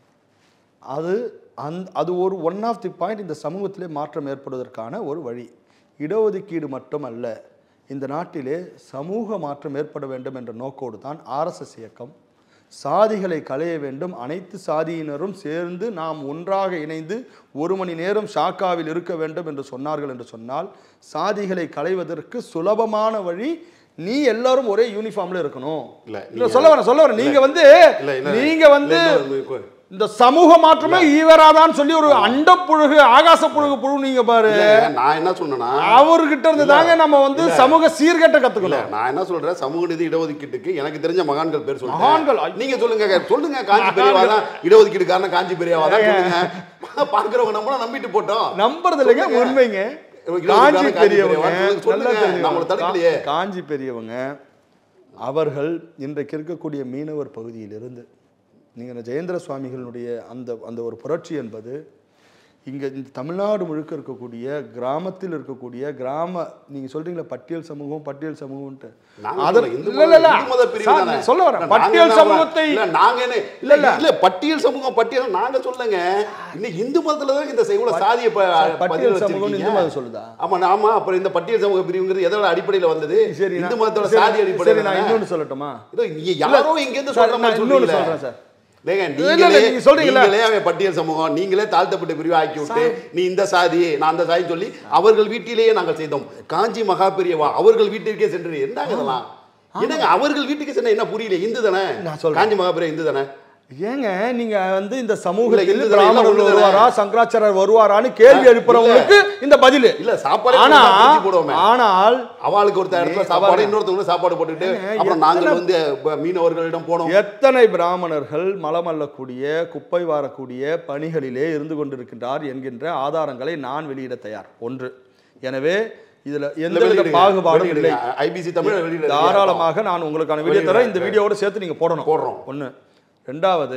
அது அந் அது ஒரு ஒன் ஆஃப் தி பாயிண்ட் இந்த சமூகத்திலே மாற்றம் ஏற்படுவதற்கான ஒரு வழி இடஒதுக்கீடு மட்டுமல்ல இந்த நாட்டிலே சமூக மாற்றம் ஏற்பட வேண்டும் என்ற நோக்கோடு தான் ஆர்எஸ்எஸ் இயக்கம் சாதிகளை களைய வேண்டும் அனைத்து சாதியினரும் சேர்ந்து நாம் ஒன்றாக இணைந்து ஒரு மணி நேரம் ஷாக்காவில் இருக்க வேண்டும் என்று சொன்னார்கள் என்று சொன்னால் சாதிகளை களைவதற்கு சுலபமான வழி நீ எல்லாரும் ஒரே யூனிஃபார்ம்ல இருக்கணும் இல்ல, இல்ல நீங்க- சொல்ல வரேன் சொல்ல வரேன் நீங்க வந்து இல்ல, இல்ல. நீங்க வந்து இல்ல, இன்னொரு- இந்த சமூக மாற்றமே ஈவராதான்னு சொல்லி ஒரு அண்ட புழுகு ஆகாச புழுகு புழு நீங்க பாரு இல்ல, நான் என்ன சொன்னேன்னா அவர்கிட்ட இருந்து தாங்க நம்ம வந்து சமூக சீர்கட்ட இல்ல கத்துக்கணும் நான் என்ன சொல்றேன் சமூக நீதி இடஒதுக்கீட்டுக்கு எனக்கு தெரிஞ்ச மகான்கள் பேர் சொல்லுங்க மகான்கள், ஐயோ. நீங்க சொல்லுங்க சொல்லுங்க காஞ்சி பெரியவா தான் இடஒதுக்கீடு காரணம் காஞ்சி பெரியவா தான் சொல்லுங்க பாக்குறவங்க நம்மள நம்பிட்டு போட்டோம் நம்புறது இல்லைங்க சொல்லுங்க. உண்மைங்க இருபது காஞ்சி காஞ்சி பெரியவங்க பெரியவங்க, சொல்லுங்க. நல்லா தெரியும். நம்மள தடுக்கலையே. கா- காஞ்சி பெரியவங்க அவர்கள் இன்றைக்கு இருக்கக்கூடிய மீனவர் பகுதியிலிருந்து நீங்கள் ஜெயேந்திர சுவாமிகளுடைய அந்த அந்த ஒரு புரட்சி என்பது இங்கே இந்த தமிழ்நாடு முழுக்க இருக்கக்கூடிய கிராமத்தில் இருக்கக்கூடிய கிராம நீங்கள் சொல்கிறீங்களா பட்டியல் சமூகம் பட்டியல் சமூகம்ன்ட்டு நாங்க அதற்கு- சொல்ல, இந்து இல்ல, இல்ல, இல்ல. மத- இந்து மத பிரிவு சார், தானே. நான் சொல்ல வரேன் நாங்க பட்டியல் என்ன சமூகத்தை இல்ல, நாங்க என்ன இல்ல, இல்ல இல்ல. இல்ல பட்டியல் சமூகம் பட்டியல் நாங்க சொல்லுங்க இன்னைக்கு இந்து மதத்துல தான் இந்த இவ்வளவு சாதிய ப- சார், பட்டியல் பதிவு சமூகம்னு வச்சிருக்கீங்க. இந்து மதம் சொல்லுதா? ஆமா ஆமா அப்புறம் இந்த பட்டியல் சமூக பிரிவுங்கிறது எதோட அடிப்படையில வந்தது சரி இந்து நான்- மதத்தோட சரி, சாதி சரி அடிப்படையில நான் தானே? இன்னொன்று சொல்லட்டுமா இதோ நீங்க யாரோ இங்க இருந்து சார், சொல்ற நான் மாதிரி இன்னொன்னு சொல்றீங்களே. சொல்றேன் சார். ஏங்க, இல்ல, இல்ல, நீங்களே நீங்க சொல்றீங்களா? நீங்களே அவன் பட்டியல் சமூகம் நீங்களே தாழ்த்தப்பட்ட பிரிவு ஆக்கி விட்டு நீ இந்த சாதி நான் அந்த சாதி சொல்லி அவர்கள் வீட்டிலேயே நாங்கள் செய்தோம் காஞ்சி மகா பெரியவா அவர்கள் வீட்டிற்கே சென்று என்னங்க இதெல்லாம் என்னங்க அவர்கள் வீட்டுக்கு சென்ன என்ன புரியல இந்து தானே நான் சொல்றேன். காஞ்சி மகா பெரிய இந்து தானே ஏங்க நீங்க வந்து இந்த இல்ல, சமூகத்தில் இந்து பிராமணர்கள் எல்லாம் வருவாரா சங்கராச்சாரியர் வருவாரான்னு கேள்வி இல்ல. எழுப்புறவங்களுக்கு இந்த பதில் இல்ல சாப்பாடு ஆனா போடுவோமே ஆனால் அவளுக்கு ஒருத்தர் இடத்துல நீ சாப்பாடு பாருங்க. இன்னொருத்தவங்க சாப்பாடு போட்டுட்டு ஏங்க, அப்புறம் நாங்கள் எத்தனை- வந்து ப- மீனவர்களிடம் போனோம் எத்தனை பிராமணர்கள் மலமல்லக்கூடிய குப்பை வாரக்கூடிய பணிகளிலே இருந்து கொண்டிருக்கின்றார் என்கின்ற ஆதாரங்களை நான் வெளியிட தயார் ஒன்று எனவே இதுல எந்தவித பாகுபாடும் இல்லை ஐபிசி தமிழ் வெளியிட தாராளமாக நான் உங்களுக்கான வீடியோ தரேன் இந்த வீடியோவோட சேர்த்து நீங்க போடணும் போடுறோம். ஒன்று ரெண்டாவது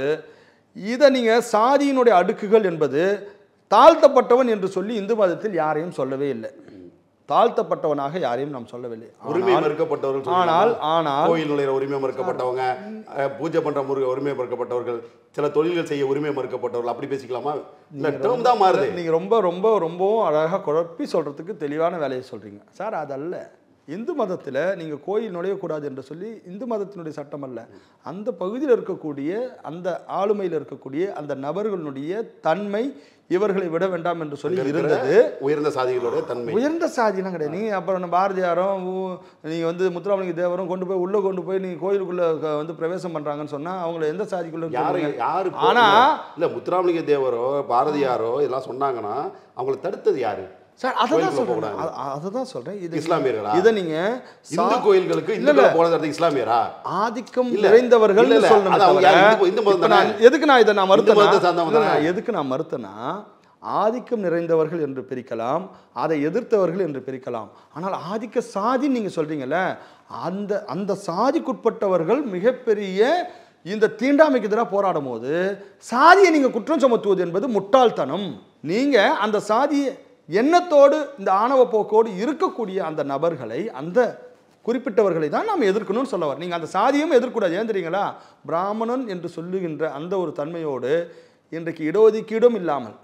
இதை நீங்க சாதியினுடைய அடுக்குகள் என்பது தாழ்த்தப்பட்டவன் என்று சொல்லி இந்து மதத்தில் யாரையும் சொல்லவே இல்லை தாழ்த்தப்பட்டவனாக யாரையும் நாம் சொல்லவில்லை உரிமை ஆனால்- மறுக்கப்பட்டவர்கள் ஆனால் சொல்லிக்கலாம். ஆனால் கோயில் நுழைய உரிமை மறுக்கப்பட்டவங்க அஹ், பூஜை பண்ற முருக உரிமை மறுக்கப்பட்டவர்கள் சில தொழில்கள் செய்ய உரிமை மறுக்கப்பட்டவர்கள் அப்படி பேசிக்கலாமா இல்ல டேர்ம் தான் மாறுது நீங்க ரொம்ப ரொம்ப ரொம்பவும் அழகா குழப்பி சொல்றதுக்கு தெளிவான வேலையை சொல்றீங்க சார் அதல்ல இந்து மதத்தில் நீங்கள் கோயில் நுழையக்கூடாது என்று சொல்லி இந்து மதத்தினுடைய சட்டம் அல்ல அந்த பகுதியில் இருக்கக்கூடிய அந்த ஆளுமையில் இருக்கக்கூடிய அந்த நபர்களுடைய தன்மை இவர்களை விட வேண்டாம் என்று சொல்லி இருந்தது உயர்ந்த சாதிகளோட தன்மை உயர்ந்த சாதிலாம் கிடையாது நீங்கள் அப்புறம் நம்ம பாரதியாரும் நீங்கள் வந்து முத்துராமலிங்க தேவரும் கொண்டு போய் உள்ளே கொண்டு போய் நீங்கள் கோயிலுக்குள்ளே வந்து பிரவேசம் பண்ணுறாங்கன்னு சொன்னால் அவங்கள எந்த சாதிக்குள்ளே யாரு சொல்லுங்க? யாரு ஆனா- இல்ல, இல்ல முத்துராமலிங்க தேவரோ பாரதியாரோ இதெல்லாம் சொன்னாங்கன்னா அவங்களை தடுத்தது யாரு சார் அதை தான் கோயிலுக்குள்ள சொல்கிறேன் அதை தான் சொல்கிறேன் இது இஸ்லாமியர்களா? இதை நீங்கள் இந்து கோயில்களுக்கு இல்ல, இந்து இல்ல. போனது இஸ்லாமியரா ஆதிக்கம் இல்ல. நிறைந்தவர்கள் இல்ல, இல்ல. சொல்லணுமே அது அவங்க தவிர, யாரு? இந்து- இந்து மதம் இப்ப தானே? நான் எதுக்கு நான் இதை நான் மறுத்தேன்னா மதத்தை சார்ந்தவங்க இல்ல, தானே? நான் எதுக்கு நான் மறுத்தேன்னா ஆதிக்கம் நிறைந்தவர்கள் என்று பிரிக்கலாம் அதை எதிர்த்தவர்கள் என்று பிரிக்கலாம் ஆனால் ஆதிக்க சாதி நீங்க சொல்றீங்கல்ல அந்த அந்த சாதிக்குட்பட்டவர்கள் மிகப்பெரிய இந்த தீண்டாமைக்கு எதிராக போராடும் போது சாதியை நீங்க குற்றம் சுமத்துவது என்பது முட்டாள்தனம் நீங்க அந்த சாதியை எண்ணத்தோடு இந்த ஆணவ போக்கோடு இருக்கக்கூடிய அந்த நபர்களை அந்த குறிப்பிட்டவர்களை தான் நாம் எதிர்க்கணும்னு சொல்ல வர நீங்கள் அந்த சாதியும் எதிர்க்கூடாது ஏன் தெரியுங்களா பிராமணன் என்று சொல்லுகின்ற அந்த ஒரு தன்மையோடு இன்றைக்கு இடஒதுக்கீடும் இல்லாமல்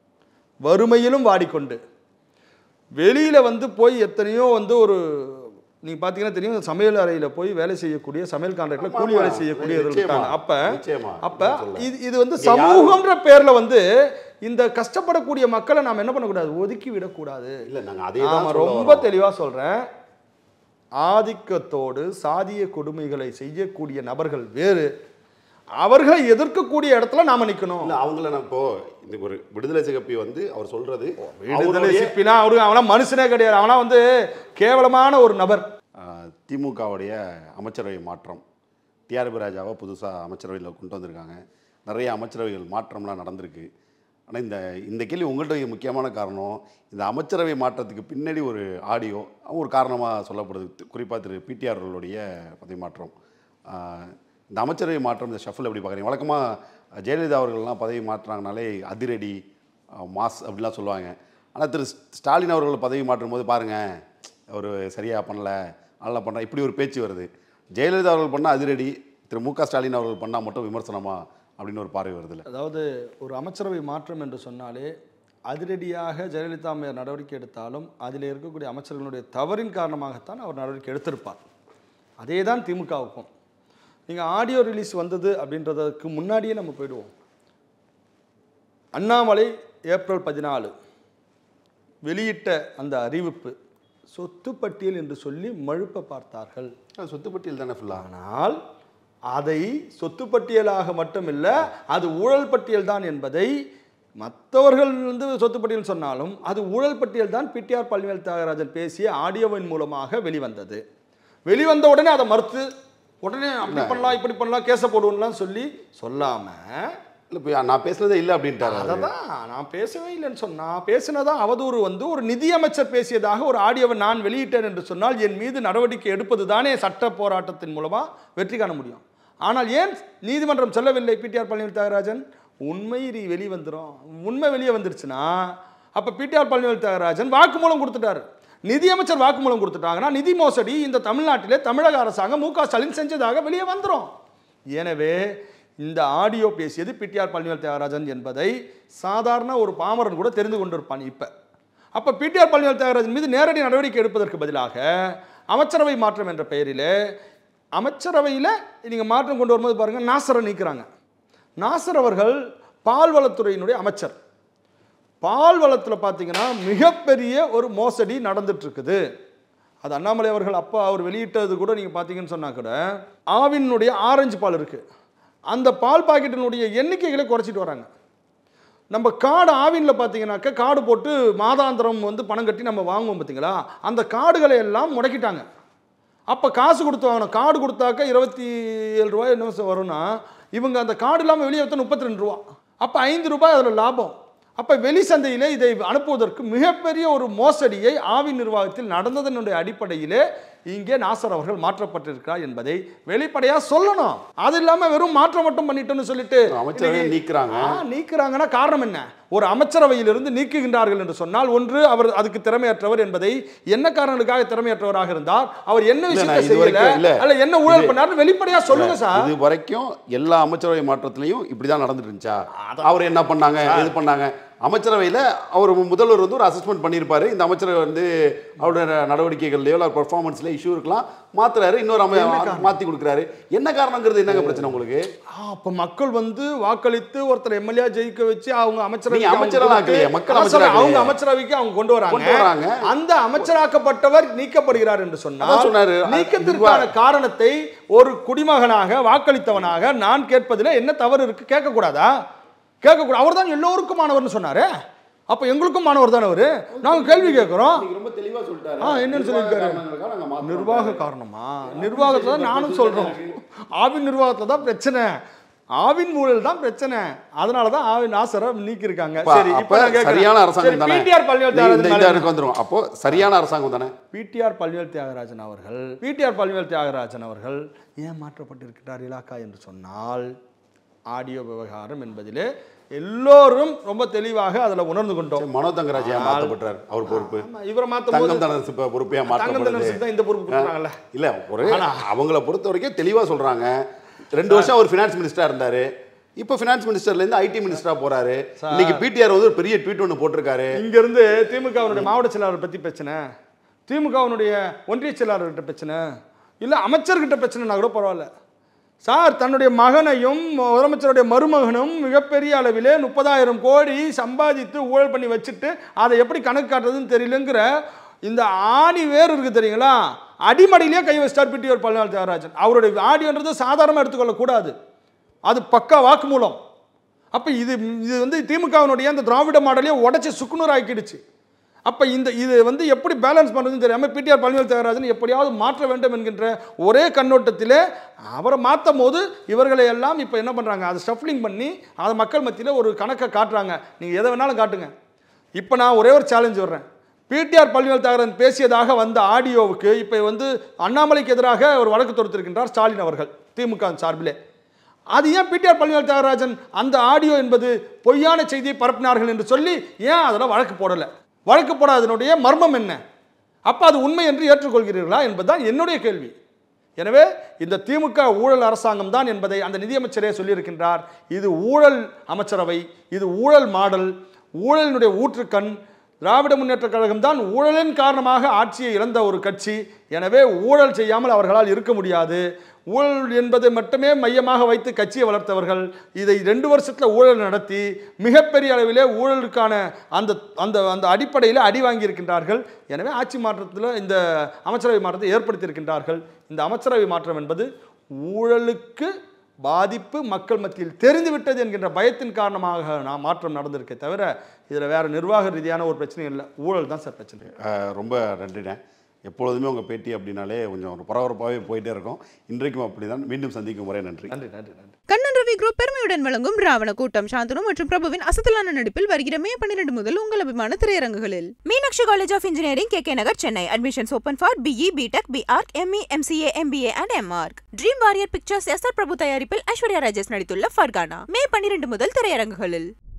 வறுமையிலும் வாடிக்கொண்டு வெளியில் வந்து போய் எத்தனையோ வந்து ஒரு நீங்கள் பார்த்தீங்கன்னா தெரியும் சமையல் அறையில் போய் வேலை செய்யக்கூடிய சமையல் கான்ட்ராக்டில் கூலி வேலை செய்யக்கூடியவர்கள் நிச்சயமா, இருக்காங்க அப்போ நிச்சயமா. அப்போ நான் சொல்ல. இது இது வந்து இங்க யாரும் சமூகம்ன்ற பேரில் வந்து இந்த கஷ்டப்படக்கூடிய மக்களை நாம் என்ன பண்ணக்கூடாது ஒதுக்கி விடக்கூடாது இல்ல நாங்க அதே தான் ஆமா சொல்ல ரொம்ப வரோம். தெளிவா சொல்றேன் ஆதிக்கத்தோடு சாதிய கொடுமைகளை செய்யக்கூடிய நபர்கள் வேறு அவர்களை எதிர்க்கக்கூடிய இடத்துல நாம நிக்கணும் இல்ல அவங்கள நான் இப்போ இந்த ஒரு விடுதலை சிகப்பி வந்து அவர் சொல்றது விடுதலை அவருடைய சிப்பினா அவரு அவனா மனுஷனே கிடையாது அவனா வந்து கேவலமான ஒரு நபர் ஆஹ், திமுகவுடைய அமைச்சரவை மாற்றம் டிஆர்பி ராஜாவை புதுசாக அமைச்சரவையில் கொண்டு வந்திருக்காங்க நிறைய அமைச்சரவைகள் மாற்றம்லாம் நடந்திருக்கு ஆனால் இந்த இந்த கேள்வி உங்கள்கிட்ட முக்கியமான காரணம் இந்த அமைச்சரவை மாற்றத்துக்கு பின்னாடி ஒரு ஆடியோ ஒரு காரணமாக சொல்லப்படுது குறிப்பாக திரு பிடிஆர் அவர்களுடைய பதவி மாற்றம் ஆஹ், இந்த அமைச்சரவை மாற்றம் இந்த ஷஃபில் எப்படி பார்க்குறீங்க வழக்கமாக ஜெயலலிதா அவர்கள்லாம் பதவி மாற்றினாங்கனாலே அதிரடி ஆஹ், மாஸ் அப்படிலாம் சொல்லுவாங்க ஆனால் திரு ஸ்டாலின் அவர்கள் பதவி மாற்றும் போது பாருங்கள் அவர் சரியாக பண்ணல நல்லா பண்ண இப்படி ஒரு பேச்சு வருது ஜெயலலிதா அவர்கள் பண்ணால் அதிரடி திரு மு க ஸ்டாலின் அவர்கள் பண்ணால் மட்டும் விமர்சனமா அப்படின்னு ஒரு பார்வை வருதுல்ல அதாவது ஒரு அமைச்சரவை மாற்றம் என்று சொன்னாலே அதிரடியாக ஜெயலலிதா அம்மையார் நடவடிக்கை எடுத்தாலும் அதில் இருக்கக்கூடிய அமைச்சர்களுடைய தவறின் காரணமாகத்தான் அவர் நடவடிக்கை எடுத்திருப்பார் அதே தான் திமுகவுக்கும் நீங்கள் ஆடியோ ரிலீஸ் வந்தது அப்படின்றதுக்கு முன்னாடியே நம்ம போயிடுவோம் அண்ணாமலை ஏப்ரல் பதினாலு வெளியிட்ட அந்த அறிவிப்பு சொத்து பட்டியல் என்று சொல்லி மழுப்ப பார்த்தார்கள் அது சொத்து பட்டியல் தானே ஃபுல்லாக ஆனால் அதை சொத்து பட்டியலாக மட்டுமில்ல அது ஊழல் பட்டியல் தான் என்பதை மற்றவர்கள் வந்து சொத்து பட்டியல் சொன்னாலும் அது ஊழல் பட்டியல் தான் பிடிஆர் பழனிவேல் தியாகராஜன் பேசிய ஆடியோவின் மூலமாக வெளிவந்தது வெளிவந்த உடனே அதை மறுத்து உடனே அப்படி பண்ணலாம் இப்படி பண்ணலாம் கேச போடுவோம்லாம் சொல்லி சொல்லாம இல்லை இப்போ நான் பேசுனதே இல்லை அப்படின்ட்டாரு அவரு. அததான் நான் பேசவே இல்லைன்னு சொன்னா பேசினதா அவதூறு வந்து ஒரு நிதியமைச்சர் பேசியதாக ஒரு ஆடியோவை நான் வெளியிட்டேன் என்று சொன்னால் என் மீது நடவடிக்கை எடுப்பது தானே சட்ட போராட்டத்தின் மூலமா வெற்றி காண முடியும் ஆனால் ஏன் நீதிமன்றம் செல்லவில்லை பிடிஆர் பழனிவேல் தியாகராஜன் உண்மை ரீ- வெளி வந்துடும் உண்மை வெளியே வந்துருச்சுன்னா அப்போ பிடிஆர் பழனிவேல் தியாகராஜன் வாக்குமூலம் கொடுத்துட்டாரு நிதியமைச்சர் வாக்குமூலம் கொடுத்துட்டாங்கன்னா நிதி மோசடி இந்த தமிழ்நாட்டிலே தமிழக அரசாங்கம் மு க ஸ்டாலின் செஞ்சதாக வெளியே வந்துடும் எனவே இந்த ஆடியோ பேசியது பிடிஆர் பழனிவேல் தியாகராஜன் என்பதை சாதாரண ஒரு பாமரன் கூட தெரிந்து கொண்டிருப்பான் இப்போ அப்போ பிடிஆர் பழனிவேல் தியாகராஜன் மீது நேரடி நடவடிக்கை எடுப்பதற்கு பதிலாக அமைச்சரவை மாற்றம் என்ற பெயரிலே அமைச்சரவையில் நீங்கள் மாற்றம் கொண்டு வரும்போது பாருங்கள் நாசரை நீக்குறாங்க நாசர் அவர்கள் பால்வளத்துறையினுடைய அமைச்சர் பால் வளத்தில் பார்த்தீங்கன்னா மிகப்பெரிய ஒரு மோசடி நடந்துட்டு இருக்குது அது அண்ணாமலை அவர்கள் அப்போ அவர் வெளியிட்டது கூட நீங்கள் பார்த்தீங்கன்னு சொன்னா கூட ஆவினுடைய ஆரஞ்சு பால் இருக்குது அந்த பால் பாக்கெட்டினுடைய எண்ணிக்கைகளை குறைச்சிட்டு வராங்க நம்ம காடு ஆவினில் பார்த்தீங்கன்னாக்க காடு போட்டு மாதாந்திரம் வந்து பணம் கட்டி நம்ம வாங்குவோம் பார்த்தீங்களா அந்த காடுகளை எல்லாம் முடக்கிட்டாங்க அப்போ காசு கொடுத்து வாங்கணும் காடு கொடுத்தாக்க இருபத்தி ஏழு ரூபாய் என்ன சார் வரும்னா இவங்க அந்த காடு இல்லாமல் வெளியே வைத்த முப்பத்தி ரெண்டு ரூபா அப்போ ஐந்து ரூபாய் அதில் லாபம் அப்போ வெளி சந்தையிலே இதை அனுப்புவதற்கு மிகப்பெரிய ஒரு மோசடியை ஆவின் நிர்வாகத்தில் நடந்ததனுடைய அடிப்படையிலே இங்கே நாசர் அவர்கள் மாற்றப்பட்டிருக்கிறார் என்பதை வெளிப்படையாக சொல்லணும் அது இல்லாமல் வெறும் மாற்றம் மட்டும் பண்ணிட்டோன்னு சொல்லிட்டு அமைச்சரவை இன்னைக்கு- நீக்குறாங்க. ஆ, நீக்குறாங்கன்னா காரணம் என்ன ஒரு அமைச்சரவையிலிருந்து நீக்குகின்றார்கள் என்று சொன்னால் ஒன்று அவர் அதுக்கு திறமையற்றவர் என்பதை என்ன காரணங்களுக்காக திறமையற்றவராக இருந்தார் அவர் என்ன இல்ல, விஷயத்தை நான் இது செய்யல வரைக்கும் இல்ல. அல்ல என்ன ஊழல் இது- பண்ணாரு வெளிப்படையா சொல்லுங்க சார் இது வரைக்கும் எல்லா அமைச்சரவை மாற்றத்திலையும் இப்படிதான் நடந்துட்டு இருந்துச்சா அவர் என்ன பண்ணாங்க இது பண்ணாங்க அமைச்சரவையில் அவர் முதல்வர் வந்து ஒரு அசஸ்மெண்ட் பண்ணியிருப்பாரு இந்த அமைச்சரவை வந்து அவருடைய நடவடிக்கைகள்லையோ இல்லை பர்ஃபார்மன்ஸ்ல இஷ்யூ இருக்கலாம் மாத்துறாரு இன்னொரு அமை மாத்தி கொடுக்குறாரு என்ன காரணங்கிறது என்னங்க பிரச்சனை உங்களுக்கு ஆ, அப்ப மக்கள் வந்து வாக்களித்து ஒருத்தர் எம்எல்ஏ ஜெயிக்க வச்சு அவங்க அமைச்சரவை நீங்க அமைச்சரெல்லாம் ஆக்கலையே, மக்கள் அமைச்சராக்கலையே. அவங்க அமைச்சரவைக்கு அவங்க கொண்டு வராங்க கொண்டு வராங்க. அந்த அமைச்சராக்கப்பட்டவர் நீக்கப்படுகிறார் என்று அதான் சொன்னால் சொன்னாரு. நீக்கத்திற்கான காரணத்தை ஒரு குடிமகனாக வாக்களித்தவனாக நான் கேட்பதில் என்ன தவறு இருக்கு கேட்கக்கூடாதா கேட்கக்கூடாது அவர் தான் எல்லோருக்குமானவர்னு சொன்னாரு அப்ப எங்களுக்கும் மாணவர் தானே அவரு நாங்க கேள்வி கேட்கிறோம் நீங்க ரொம்ப தெளிவா சொல்லிட்டாரு ஆ, என்னன்னு சொல்லியிருக்காரு? காரணங்களுக்காக நாங்க மாத்துறோம். நிர்வாக காரணமா நிர்வாகத்துல தான் நானும் சொல்றோம் ஆவின் நிர்வாகத்துல தான் பிரச்சனை ஆவின் ஊழல் தான் பிரச்சனை அதனால தான் ஆவின் ஆசரை நீக்கி இருக்காங்க அப்ப- சரி அப்ப இப்போ நான் கேட்கிறேன். சரியான சரி, அரசாங்கம் தானே பிடிஆர் பழனிவேல் இந்த- இந்த தியாகராஜன் மேல இதுக்கு வந்துரும் அப்போ சரியான அரசாங்கம் தானே பிடிஆர் பழனிவேல் தியாகராஜன் அவர்கள் பிடிஆர் பழனிவேல் தியாகராஜன் அவர்கள் ஏன் மாற்றப்பட்டிருக்கிறார் இலாக்கா என்று சொன்னால் ஆடியோ விவகாரம் என்பதிலே எல்லோரும் ரொம்ப தெளிவாக அதுல உணர்ந்து கொண்டோம் மனோ தங்கராஜ் ஏன் மாற்றப்பட்டார் அவர் பொறுப்பு ஆமா, இவரை மாற்றும் போது தங்கம் தனரசு இப்ப பொறுப்பு ஏன் தங்கம் மாற்றப்படுது தென்னரசுக்கு தான் இந்த பொறுப்பு கொடுக்குறாங்கல்ல இல்ல ஒரு அவங்கள பொறுத்த வரைக்கும் தெளிவா சொல்றாங்க ரெண்டு வருஷம் அவர் ஃபினான்ஸ் மினிஸ்டரா இருந்தாரு இப்போ ஃபினான்ஸ் மினிஸ்டர்ல இருந்து ஐடி மினிஸ்டரா போறாரு இன்னைக்கு பிடிஆர் வந்து ஒரு பெரிய ட்வீட் ஒன்று போட்டிருக்காரு இங்க இருந்து திமுகவினுடைய மாவட்ட செயலாளர் பத்தி பிரச்சனை திமுகவினுடைய ஒன்றிய செயலாளர்கிட்ட பிரச்சனை இல்ல அமைச்சர்கிட்ட பிரச்சனைனா கூட பரவாயில்ல சார் தன்னுடைய மகனையும் முதலமைச்சருடைய மருமகனும் மிகப்பெரிய அளவிலே முப்பதாயிரம் கோடி சம்பாதித்து ஊழல் பண்ணி வச்சுட்டு அதை எப்படி கணக்கு காட்டுறதுன்னு தெரியலங்கிற இந்த ஆணி வேர் இருக்கு தெரியுங்களா அடிமடியிலேயே கை வச்சிட்டார் பிடிஆர் பழனிவேல் தியாகராஜன் அவருடைய ஆடியோன்றது சாதாரணமாக எடுத்துக்கொள்ளக்கூடாது அது பக்கா வாக்குமூலம் அப்போ இது இது வந்து திமுகவினுடைய அந்த திராவிட மாடலையே உடச்சி சுக்குநூறு ஆக்கிடுச்சு அப்போ இந்த இது வந்து எப்படி பேலன்ஸ் பண்ணுறதுன்னு தெரியாமல் பிடிஆர் பழனிவேல் தியாகராஜன் எப்படியாவது மாற்ற வேண்டும் என்கின்ற ஒரே கண்ணோட்டத்திலே அவரை மாற்றும் போது இவர்களை எல்லாம் இப்போ என்ன பண்ணுறாங்க அதை ஸ்டஃப்லிங் பண்ணி அதை மக்கள் மத்தியில் ஒரு கணக்கை காட்டுறாங்க நீங்கள் எதை வேணாலும் காட்டுங்க இப்போ நான் ஒரே ஒரு சேலஞ்ச் வர்றேன் பிடிஆர் பழனிவேல் தியாகராஜன் பேசியதாக வந்த ஆடியோவுக்கு இப்போ வந்து அண்ணாமலைக்கு எதிராக ஒரு வழக்கு தொடுத்திருக்கின்றார் ஸ்டாலின் அவர்கள் திமுக சார்பிலே அது ஏன் பிடிஆர் பழனிவேல் தியாகராஜன் அந்த ஆடியோ என்பது பொய்யான செய்தியை பரப்பினார்கள் என்று சொல்லி ஏன் அதில் வழக்கு போடலை வழக்கு போடாதனுடைய மர்மம் என்ன அப்போ அது உண்மை என்று ஏற்றுக்கொள்கிறீர்களா என்பதுதான் என்னுடைய கேள்வி எனவே இந்த திமுக ஊழல் அரசாங்கம் தான் என்பதை அந்த நிதியமைச்சரே சொல்லியிருக்கின்றார் இது ஊழல் அமைச்சரவை இது ஊழல் மாடல் ஊழலினுடைய ஊற்றுக்கண் திராவிட முன்னேற்ற கழகம் தான் ஊழலின் காரணமாக ஆட்சியை இழந்த ஒரு கட்சி எனவே ஊழல் செய்யாமல் அவர்களால் இருக்க முடியாது ஊழல் என்பதை மட்டுமே மையமாக வைத்து கட்சியை வளர்த்தவர்கள் இதை ரெண்டு வருஷத்தில் ஊழல் நடத்தி மிகப்பெரிய அளவிலே ஊழலுக்கான அந்த அந்த அந்த அடிப்படையில் அடி வாங்கியிருக்கின்றார்கள் எனவே ஆட்சி மாற்றத்தில் இந்த அமைச்சரவை மாற்றத்தை ஏற்படுத்தியிருக்கின்றார்கள் இந்த அமைச்சரவை மாற்றம் என்பது ஊழலுக்கு பாதிப்பு மக்கள் மத்தியில் தெரிந்துவிட்டது என்கின்ற பயத்தின் காரணமாக நான் மாற்றம் நடந்திருக்கே தவிர இதில் வேற நிர்வாக ரீதியான ஒரு பிரச்சனை இல்லை ஊழல் தான் சார் பிரச்சனை அஹ், ரொம்ப நன்றிண்ணே எப்பொழுதுமே உங்கள் பேட்டி அப்படின்னாலே கொஞ்சம் ஒரு பரபரப்பாகவே போயிட்டே இருக்கும் இன்றைக்கும் அப்படிதான் மீண்டும் சந்திக்கும் முறை நன்றி நன்றி நன்றி நன்றி கண்ணன் ரவி குரூப் பெருமையுடன் வழங்கும் ராவண கூட்டம் சாந்தனு மற்றும் பிரபுவின் அசத்தலான நடிப்பில் வருகிற மே பன்னிரண்டு முதல் உங்கள் அபிமான திரையரங்குகளில் Meenakshi College of Engineering K K Nagar Chennai admissions open for BE BTech BArch ME MCA MBA and MArch Dream Warrior Pictures S R Prabhu தயாரிப்பில் ஐஸ்வர்யா ராஜேஷ் நடித்துள்ள ஃபர்கானா மே பன்னிரண்டு முதல் திரையரங்குகளில்